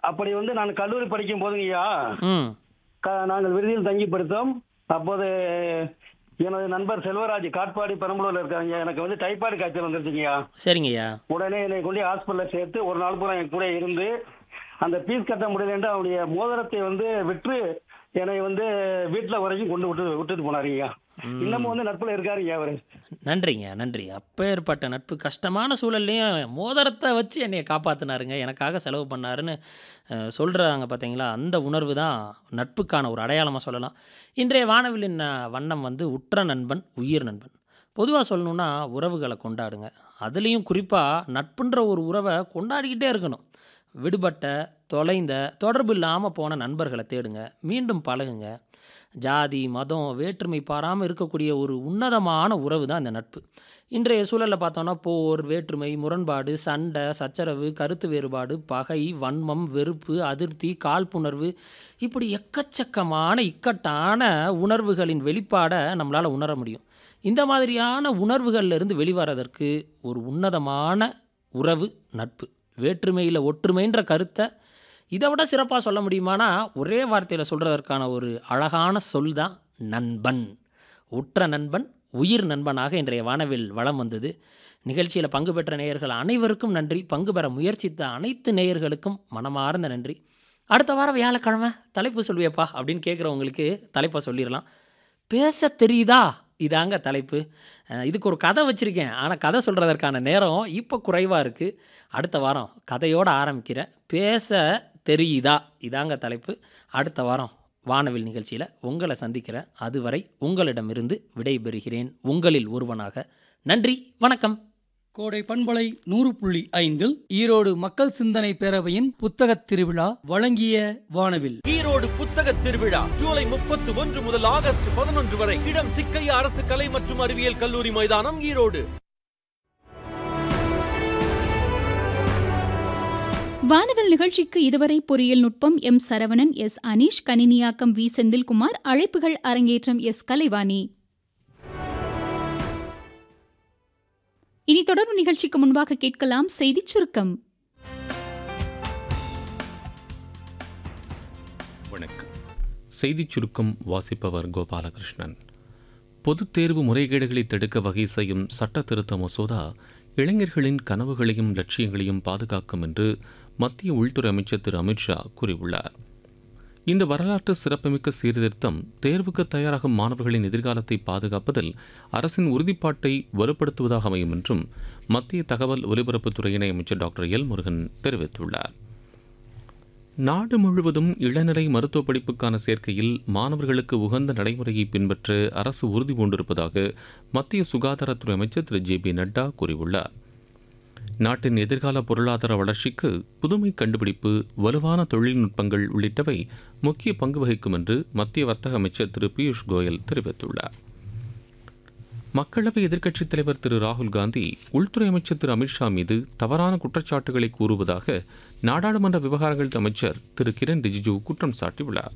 அப்படி வந்து நான் கல்லூரி படிக்கும் போதுங்கய்யா ம் க- நாங்கள் விடுதியில் தங்கி படித்தோம் அப்போது எனது நண்பர் செல்வராஜ் காட்பாடி பெரம்பலூர்ல இருக்காங்க எனக்கு வந்து டைபாய்டு காய்ச்சல் வந்துருச்சுங்கய்யா சரிங்கய்யா உடனே என்னை கொண்டு ஹாஸ்பிட்டலில் சேர்த்து ஒரு நாள் பூரா என் கூட இருந்து அந்த ஃபீஸ் கட்ட முடியலன்ட்டு அவருடைய மோதிரத்தை வந்து விற்று என்னை வந்து வீட்டில் வரைக்கும் கொண்டு விட்டு விட்டுட்டு போனாருங்கய்யா இன்னமும் வந்து நட்புல இருக்காருங்க அவரு நன்றிங்க நன்றி அப்பேற்பட்ட நட்பு கஷ்டமான சூழல்லையும் மோதிரத்தை வச்சு என்னைய காப்பாற்றினாருங்க எனக்காக செலவு பண்ணாருன்னு அஹ், சொல்றாங்க பார்த்தீங்களா அந்த உணர்வு தான் நட்புக்கான ஒரு அடையாளமாக சொல்லலாம் இன்றைய வானவிலின் அஹ், வண்ணம் வந்து உற்ற நண்பன் உயிர் நண்பன் பொதுவாக சொல்லணும்னா உறவுகளை கொண்டாடுங்க அதுலேயும் குறிப்பாக நட்புன்ற ஒரு உறவை கொண்டாடிக்கிட்டே இருக்கணும் விடுபட்ட தொலைந்த தொடர்பு இல்லாமல் போன நண்பர்களை தேடுங்க மீண்டும் பழகுங்க ஜாதி மதம் வேற்றுமை பாராமல் இருக்கக்கூடிய ஒரு உன்னதமான உறவு தான் இந்த நட்பு இன்றைய சூழலில் பார்த்தோன்னா போர் வேற்றுமை முரண்பாடு சண்டை சச்சரவு கருத்து வேறுபாடு பகை வன்மம் வெறுப்பு அதிருப்தி காழ்ப்புணர்வு இப்படி எக்கச்சக்கமான இக்கட்டான உணர்வுகளின் வெளிப்பாடை நம்மளால் உணர முடியும் இந்த மாதிரியான உணர்வுகள்ல இருந்து வெளிவரதற்கு ஒரு உன்னதமான உறவு நட்பு வேற்றுமையில் ஒற்றுமைன்ற கருத்தை இதை விட சிறப்பாக சொல்ல முடியுமானா ஒரே வார்த்தையில் சொல்கிறதற்கான ஒரு அழகான சொல் தான் நண்பன் உற்ற நண்பன் உயிர் நண்பனாக இன்றைய வானவில் வளம் வந்தது நிகழ்ச்சியில் பங்கு பெற்ற நேயர்கள் அனைவருக்கும் நன்றி பங்கு பெற முயற்சித்த அனைத்து நேயர்களுக்கும் மனமார்ந்த நன்றி அடுத்த வாரம் வியாழக்கிழமை தலைப்பு சொல்வியப்பா அப்படின்னு கேட்குறவங்களுக்கு தலைப்பை சொல்லிடலாம் பேச தெரியுதா இதாங்க தலைப்பு அஹ் இதுக்கு ஒரு கதை வச்சுருக்கேன் ஆனால் கதை சொல்கிறதற்கான நேரம் இப்போ குறைவாக இருக்குது அடுத்த வாரம் கதையோடு ஆரம்பிக்கிறேன் பேச தெரியுதா இதாங்க தலைப்பு அடுத்த வாரம் வானவில் நிகழ்ச்சியில் உங்களை சந்திக்கிறேன் அதுவரை உங்களிடமிருந்து விடைபெறுகிறேன் உங்களில் ஒருவனாக நன்றி வணக்கம் கோடை பண்பலை நூறு புள்ளி ஐந்தில் ஈரோடு மக்கள் சிந்தனை பேரவையின் புத்தகத் திருவிழா வழங்கிய வானவில் ஈரோடு புத்தக திருவிழா ஜூலை முப்பத்தி ஒன்று முதல் ஆகஸ்ட் பதினொன்று வரை இடம் சிக்கையா அரசு கலை மற்றும் அறிவியல் கல்லூரி மைதானம் ஈரோடு வானவில் நிகழ்ச்சிக்கு இதுவரை பொறியியல் நுட்பம் எம் சரவணன் எஸ் அனீஷ் கணினியாக்கம் வி செந்தில்குமார் அழைப்புகள் அரங்கேற்றம் எஸ் கலைவாணி இனி தொடரும் நிகழ்ச்சிக்கு முன்பாக கேட்கலாம் செய்திச் சுருக்கம் வணக்கம் செய்திச் சுருக்கம் வாசிப்பவர் கோபாலகிருஷ்ணன் பொதுத் தேர்வு முறைகேடுகளை தடுக்க வகை செய்யும் சட்ட திருத்த மசோதா இளைஞர்களின் கனவுகளையும் லட்சியங்களையும் பாதுகாக்கும் என்று மத்திய உள்துறை அமைச்சர் திரு அமித்ஷா கூறியுள்ளார் இந்த வரலாற்று சிறப்புமிக்க சீர்திருத்தம் தேர்வுக்கு தயாராகும் மாணவர்களின் எதிர்காலத்தை பாதுகாப்பதில் அரசின் உறுதிப்பாட்டை வலுப்படுத்துவதாக அமையும் என்றும் மத்திய தகவல் ஒலிபரப்புத்துறை இணை அமைச்சர் டாக்டர் எல் முருகன் தெரிவித்துள்ளார் நாடு முழுவதும் இளநிலை மருத்துவ படிப்புக்கான சேர்க்கையில் மாணவர்களுக்கு உகந்த நடைமுறையை பின்பற்ற அரசு உறுதி பூண்டிருப்பதாக மத்திய சுகாதாரத்துறை அமைச்சர் திரு ஜே பி நட்டா கூறியுள்ளார் நாட்டின் எதிர்கால பொருளாதார வளர்ச்சிக்கு புதுமை கண்டுபிடிப்பு வலுவான தொழில்நுட்பங்கள் உள்ளிட்டவை முக்கிய பங்கு வகிக்கும் என்று மத்திய வர்த்தக அமைச்சர் திரு பியூஷ் கோயல் தெரிவித்துள்ளார் மக்களவை எதிர்க்கட்சித் தலைவர் திரு ராகுல் காந்தி உள்துறை அமைச்சர் திரு அமித்ஷா மீது தவறான குற்றச்சாட்டுகளை கூறுவதாக நாடாளுமன்ற விவகாரங்கள் அமைச்சர் திரு கிரண் ரிஜிஜூ குற்றம் சாட்டியுள்ளார்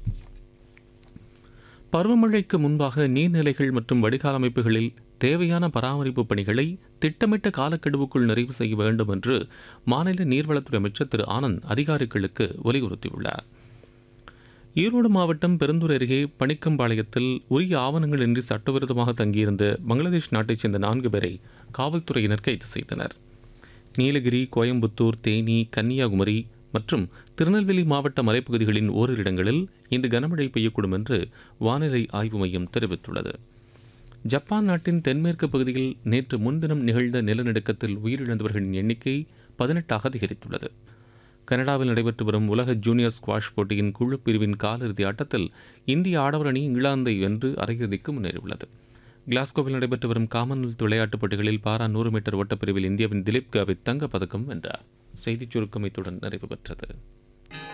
பருவமழைக்கு முன்பாக நீர்நிலைகள் மற்றும் வடிகால் அமைப்புகளில் தேவையான பராமரிப்பு பணிகளை திட்டமிட்ட காலக்கெடுவுக்குள் நிறைவு செய்ய வேண்டும் என்று மாநில நீர்வளத்துறை அமைச்சர் திரு ஆனந்த் அதிகாரிகளுக்கு வலியுறுத்தியுள்ளார் ஈரோடு மாவட்டம் பெருந்தூர் அருகே பணிக்கம்பாளையத்தில் உரிய ஆவணங்களின்றி சட்டவிரோதமாக தங்கியிருந்த பங்களாதேஷ் நாட்டைச் சேர்ந்த நான்கு பேரை காவல்துறையினர் கைது செய்தனர் நீலகிரி கோயம்புத்தூர் தேனி கன்னியாகுமரி மற்றும் திருநெல்வேலி மாவட்ட மலைப்பகுதிகளின் ஓரிரு இடங்களில் இன்று கனமழை பெய்யக்கூடும் என்று வானிலை ஆய்வு மையம் தெரிவித்துள்ளது ஜப்பான் நாட்டின் தென்மேற்கு பகுதியில் நேற்று முன்தினம் நிகழ்ந்த நிலநடுக்கத்தில் உயிரிழந்தவர்களின் எண்ணிக்கை பதினெட்டாக அதிகரித்துள்ளது கனடாவில் நடைபெற்று வரும் உலக ஜூனியர் ஸ்குவாஷ் போட்டியின் குழு பிரிவின் காலிறுதி ஆட்டத்தில் இந்திய ஆடவர் அணி இங்கிலாந்தை வென்று அரையிறுதிக்கு முன்னேறியுள்ளது கிளாஸ்கோவில் நடைபெற்று வரும் காமன்வெல்த் விளையாட்டுப் போட்டிகளில் பாரா நூறு மீட்டர் ஓட்டப்பிரிவில் இந்தியாவின் திலீப் காவித் தங்கப் பதக்கம் வென்றார் செய்திச் சுருக்கம் இத்துடன் நிறைவு பெற்றது